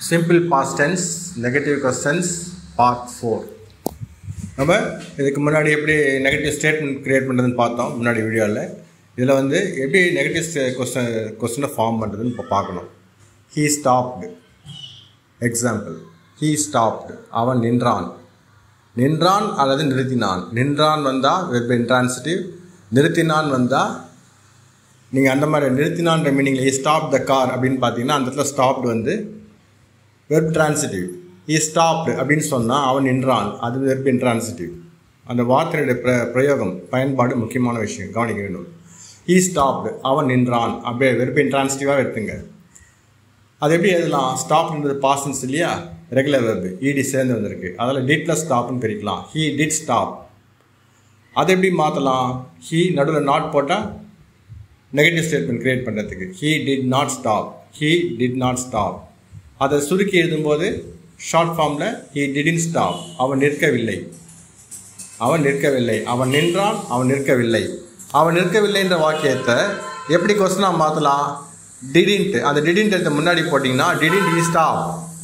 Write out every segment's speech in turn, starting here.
simple past tense negative questions part four நம்ம இதுக்கு முன்னாடி எப்படி நெகட்டிவ் ஸ்டேட்மெண்ட் க்ரியேட் பண்ணுறதுன்னு பார்த்தோம் முன்னாடி வீடியோவில் இதில் வந்து எப்படி நெகட்டிவ் கொஸ்டின் கொஸ்டினை ஃபார்ம் பண்ணுறதுன்னு இப்போ பார்க்கணும் he stopped example he stopped அவன் நின்றான் நின்றான் அல்லது நிறுத்தினான் நின்றான் வந்தால் வெப் இன்ட்ரான்சிட்டிவ் நிறுத்தினான் வந்தால் நீங்கள் அந்த மாதிரி நிறுத்தினான்ற மீனிங்கில் ஈ ஸ்டாப் த கார் அப்படின்னு பார்த்தீங்கன்னா அந்த இடத்துல ஸ்டாப்டு வந்து வெர்ப் டிரான்சிட்டிவ் ஈ ஸ்டாப்டு அப்படின்னு சொன்னால் அவன் நின்றான் அது வெர்ப் இன்ட்ரான்சிட்டிவ் அந்த வார்த்தையுடைய பிர பிரயோகம் பயன்பாடு முக்கியமான விஷயம் கவனிக்க வேண்டும் ஈ ஸ்டாப்டு அவன் நின்றான் அப்படியே வெர்ப் இன்ட்ரான்சிட்டிவாக எடுத்துங்க அது எப்படி எழுதலாம் ஸ்டாப்ன்றது பாசன்ஸ் இல்லையா ரெகுலர் வெர்பு இடி சேர்ந்து வந்திருக்கு அதில் டிட் ப்ளஸ் ஸ்டாப்னு பிரிக்கலாம் ஹீ டிட் ஸ்டாப் அதை எப்படி மாற்றலாம் ஹீ நடுவில் நாட் போட்டால் நெகட்டிவ் ஸ்டேட்மெண்ட் க்ரியேட் பண்ணுறதுக்கு he did not stop he did not stop அதை சுருக்கி எழுதும்போது ஷார்ட் ஃபார்மில் ஹீ டிடின் ஸ்டாப் அவன் நிற்கவில்லை அவன் நிற்கவில்லை அவன் நின்றான் அவன் நிற்கவில்லை அவன் நிற்கவில்லைன்ற வாக்கியத்தை எப்படி கொஸ்டினாக மாற்றலாம் டிடின்ட்டு அந்த டிடின்ட் எடுத்து முன்னாடி போட்டிங்கன்னா டிடின்ட் ஹீ ஸ்டாப்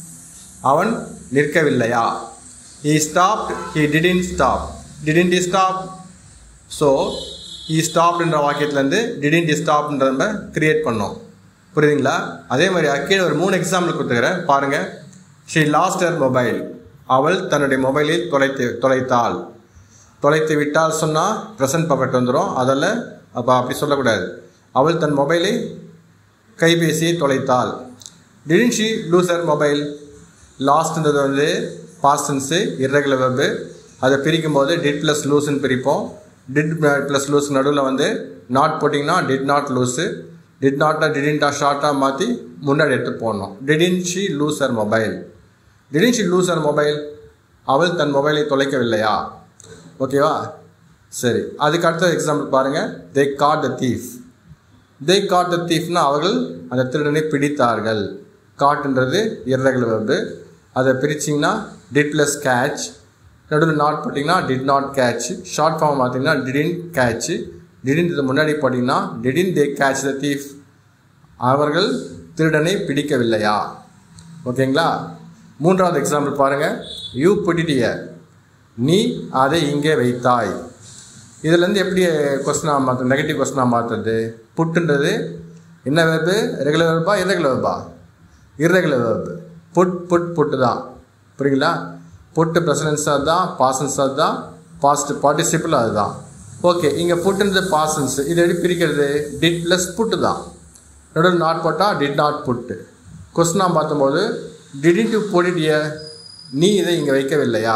அவன் நிற்கவில்லையா he stop he didn't stop didn't he stop so he ஸ்டாப்ன்ற வாக்கியத்துலேருந்து டிடின்ட் ஸ்டாப்ன்ற நம்ம கிரியேட் பண்ணோம் புரியுதுங்களா அதே மாதிரி கீழே ஒரு மூணு எக்ஸாம்பிள் கொடுத்துக்கிறேன் பாருங்கள் ஷீ லாஸ்ட் ஹர் மொபைல் அவள் தன்னுடைய மொபைலில் தொலைத்து தொலைத்தாள் தொலைத்து விட்டால் சொன்னால் ப்ரெசன்ட் பர்ஃபெக்ட் வந்துடும் அதில் அப்போ அப்படி சொல்லக்கூடாது அவள் தன் மொபைலை கைபேசியை தொலைத்தாள் didn't she lose her mobile லாஸ்ட்ன்றது வந்து பாஸ்டன்ஸு இர்ரெகுலர் வெப்பு அதை பிரிக்கும் போது டிட் ப்ளஸ் லூஸ்ன்னு பிரிப்போம் டிட் ப்ளஸ் லூஸ் நடுவில் வந்து நாட் போட்டிங்கன்னா டிட் நாட் லூஸு டிட் நாட்டா டிடின்டா ஷார்ட்டாக மாற்றி முன்னாடி எடுத்து போடணும் didn't she lose her mobile didn't she lose her mobile அவள் தன் மொபைலை தொலைக்கவில்லையா ஓகேவா சரி அதுக்கு அடுத்த எக்ஸாம்பிள் பாருங்கள் they caught the thief they caught the தீஃப்னா அவர்கள் அந்த திருடனை பிடித்தார்கள் காட்டுன்றது இர்ரெகுலர் வெர்பு அதை பிரிச்சிங்கன்னா டிட் ப்ளஸ் கேட்ச் நடுவில் நாட் போட்டிங்கன்னா did not catch short form பார்த்தீங்கன்னா டிடின் கேட்ச் டிடின் இது முன்னாடி போட்டிங்கன்னா டிடின் தே கேட்ச் த தீஃப் அவர்கள் திருடனை பிடிக்கவில்லையா ஓகேங்களா மூன்றாவது எக்ஸாம்பிள் பாருங்கள் யூ புட்டிட்டிய நீ அதை இங்கே வைத்தாய் இதுலேருந்து எப்படி கொஸ்டினாக மாற்ற நெகட்டிவ் கொஸ்டினாக மாற்றுறது புட்டுன்றது என்ன வெர்பு ரெகுலர் வெர்பா இர்ரெகுலர் வெர்பா irregular verb put put put தான் புரியுங்களா புட்டு ப்ரெசனன்ஸாக தான் பாசன்ஸாக தான் பாஸ்ட் பார்ட்டிசிபிள் அதுதான் ஓகே இங்கே புட்டுன்றது பாசன்ஸ் இது எப்படி பிரிக்கிறது டிட் ப்ளஸ் புட்டு தான் நடுவில் நாட் போட்டால் டிட் நாட் புட்டு கொஸ்டினாக பார்த்தபோது டிடின் டு போட்டிட்டிய நீ இதை இங்கே வைக்கவில்லையா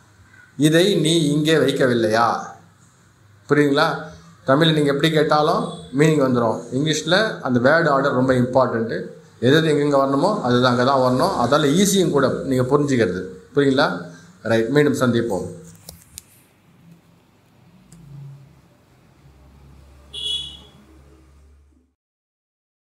இதை நீ இங்கே வைக்கவில்லையா புரியுங்களா தமிழ் நீங்கள் எப்படி கேட்டாலும் மீனிங் வந்துடும் இங்கிலீஷில் அந்த வேர்டு ஆர்டர் ரொம்ப இம்பார்ட்டண்ட்டு எது எது எங்கெங்கே வரணுமோ அது அங்கே தான் வரணும் அதால் ஈஸியும் கூட நீங்கள் புரிஞ்சுக்கிறது புரியுங்களா ரைட் மீண்டும் சந்திப்போம்